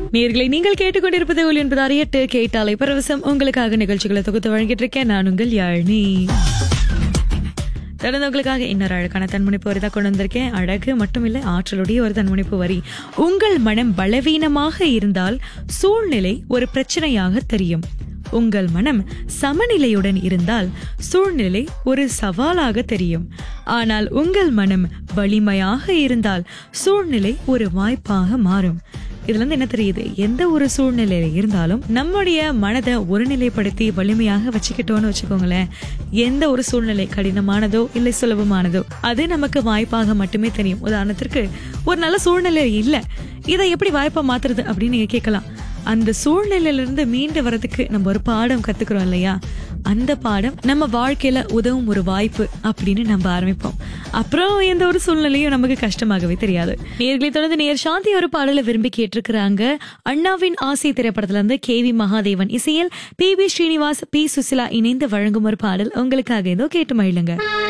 நேர்களை நீங்கள் கேட்டுக்கொண்டிருப்பது ஒலி என்பது அறியட்டு கேட்டாலை பரவசம் உங்களுக்காக நிகழ்ச்சிகளை தொகுத்து வழங்கிட்டு இருக்கேன் நான் உங்கள் யாழினி தொடர்ந்து உங்களுக்காக இன்னொரு அழகான தன்முனைப்பு வரி தான் கொண்டு வந்திருக்கேன் அழகு மட்டுமில்லை ஆற்றலுடைய ஒரு தன்முனைப்பு வரி உங்கள் மனம் பலவீனமாக இருந்தால் சூழ்நிலை ஒரு பிரச்சனையாக தெரியும் உங்கள் மனம் சமநிலையுடன் இருந்தால் சூழ்நிலை ஒரு சவாலாக தெரியும் ஆனால் உங்கள் மனம் வலிமையாக இருந்தால் சூழ்நிலை ஒரு வாய்ப்பாக மாறும் இதுல இருந்து என்ன தெரியுது எந்த ஒரு சூழ்நிலையில இருந்தாலும் நம்முடைய மனதை ஒருநிலைப்படுத்தி வலிமையாக வச்சுக்கிட்டோம்னு வச்சுக்கோங்களேன் எந்த ஒரு சூழ்நிலை கடினமானதோ இல்லை சுலபமானதோ அது நமக்கு வாய்ப்பாக மட்டுமே தெரியும் உதாரணத்திற்கு ஒரு நல்ல சூழ்நிலை இல்லை இதை எப்படி வாய்ப்பா மாத்துறது அப்படின்னு நீங்க கேட்கலாம் அந்த சூழ்நிலையில இருந்து மீண்டு வரதுக்கு நம்ம ஒரு பாடம் கத்துக்கிறோம் இல்லையா அந்த பாடம் நம்ம வாழ்க்கையில உதவும் ஒரு வாய்ப்பு அப்படின்னு நம்ம ஆரம்பிப்போம் அப்புறம் எந்த ஒரு சூழ்நிலையும் நமக்கு கஷ்டமாகவே தெரியாது நேர்களை தொடர்ந்து நேர் சாந்தி ஒரு பாடலை விரும்பி கேட்டிருக்கிறாங்க அண்ணாவின் ஆசை திரைப்படத்துல இருந்து கே வி மகாதேவன் இசையில் P B Srinivas P Susheela இணைந்து வழங்கும் ஒரு பாடல் உங்களுக்காக ஏதோ கேட்டு மகிழுங்க